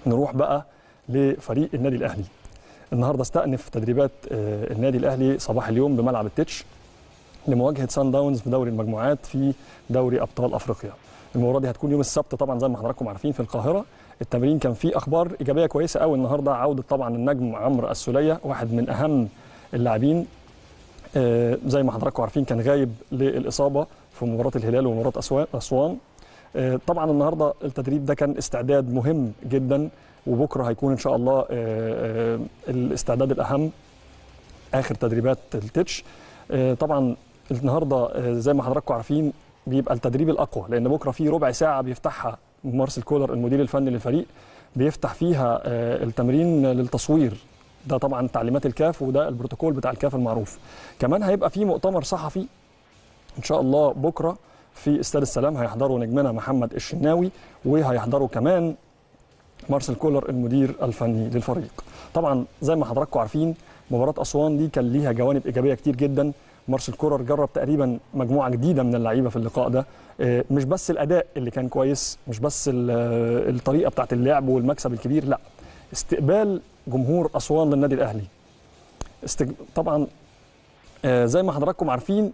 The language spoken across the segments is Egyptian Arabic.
نروح بقى لفريق النادي الاهلي النهارده استأنف تدريبات آه، النادي الاهلي صباح اليوم بملعب التتش لمواجهه سان داونز في دوري المجموعات في دوري ابطال افريقيا المباراه دي هتكون يوم السبت طبعا زي ما حضراتكم عارفين في القاهره التمرين كان فيه اخبار ايجابيه كويسه قوي النهارده عوده طبعا النجم عمرو السوليه واحد من اهم اللاعبين آه، زي ما حضراتكم عارفين كان غايب للاصابه في مباراه الهلال ومباراه أسوا- اسوان آه، طبعا النهارده التدريب ده كان استعداد مهم جدا وبكره هيكون ان شاء الله آه، آه، الاستعداد الاهم اخر تدريبات التتش آه، طبعا النهارده آه، زي ما حضراتكم عارفين بيبقى التدريب الاقوى لان بكره في ربع ساعه بيفتحها مارسيل كولر المدير الفني للفريق بيفتح فيها آه، التمرين للتصوير ده طبعا تعليمات الكاف وده البروتوكول بتاع الكاف المعروف كمان هيبقى في مؤتمر صحفي ان شاء الله بكره في استاد السلام هيحضروا نجمنا محمد الشناوي وهيحضروا كمان مارسيل كولر المدير الفني للفريق طبعا زي ما حضراتكم عارفين مباراه اسوان دي كان ليها جوانب ايجابيه كتير جدا مارسيل كولر جرب تقريبا مجموعه جديده من اللعيبه في اللقاء ده آه، مش بس الاداء اللي كان كويس مش بس ال- آه، الطريقه بتاعت اللعب والمكسب الكبير لا استقبال جمهور اسوان للنادي الاهلي استج... طبعا آه، زي ما حضراتكم عارفين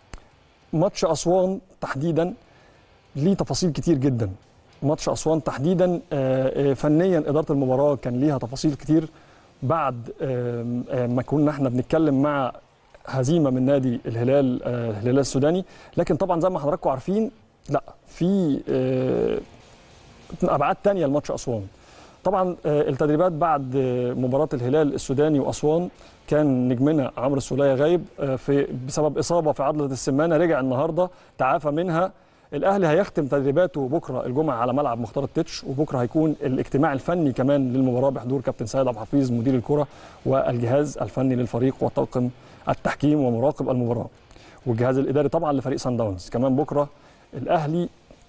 ماتش اسوان تحديدا ليه تفاصيل كتير جدا ماتش اسوان تحديدا آه، آه، فنيا اداره المباراه كان ليها تفاصيل كتير بعد آم، آم، ما كنا احنا بنتكلم مع هزيمه من نادي الهلال آه، الهلال السوداني لكن طبعا زي ما حضراتكم عارفين لا في آه، ابعاد تانية لماتش اسوان طبعا آه، التدريبات بعد آه، مباراه الهلال السوداني واسوان كان نجمنا عمرو السوليه غايب آه، في بسبب اصابه في عضله السمانه رجع النهارده تعافى منها الاهلي هيختم تدريباته بكره الجمعه على ملعب مختار التتش وبكره هيكون الاجتماع الفني كمان للمباراه بحضور كابتن سيد عبد الحفيظ مدير الكره والجهاز الفني للفريق وطاقم التحكيم ومراقب المباراه والجهاز الاداري طبعا لفريق سان داونز كمان بكره الاهلي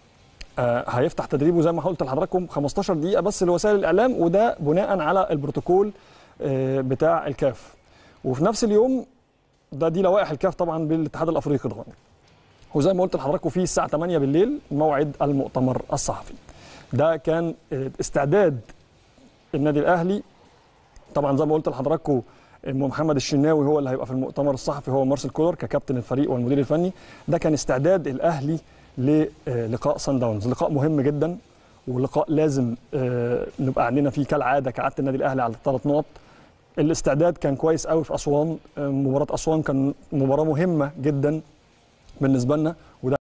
آه، هيفتح تدريبه زي ما قلت لحضراتكم 15 دقيقه بس لوسائل الاعلام وده بناء على البروتوكول آه، بتاع الكاف وفي نفس اليوم ده دي لوائح الكاف طبعا بالاتحاد الافريقي طبعا وزي ما قلت لحضراتكم في الساعه 8 بالليل موعد المؤتمر الصحفي ده كان آه، استعداد النادي الاهلي طبعا زي ما قلت لحضراتكم ام محمد الشناوي هو اللي هيبقى في المؤتمر الصحفي هو مارسيل كولر ككابتن الفريق والمدير الفني ده كان استعداد الاهلي للقاء سان داونز لقاء مهم جدا ولقاء لازم آه، نبقى عندنا فيه كالعاده كعاده النادي الاهلي على الثلاث نقط الاستعداد كان كويس قوي في اسوان آه، مباراه اسوان كان مباراه مهمه جدا بالنسبه لنا وده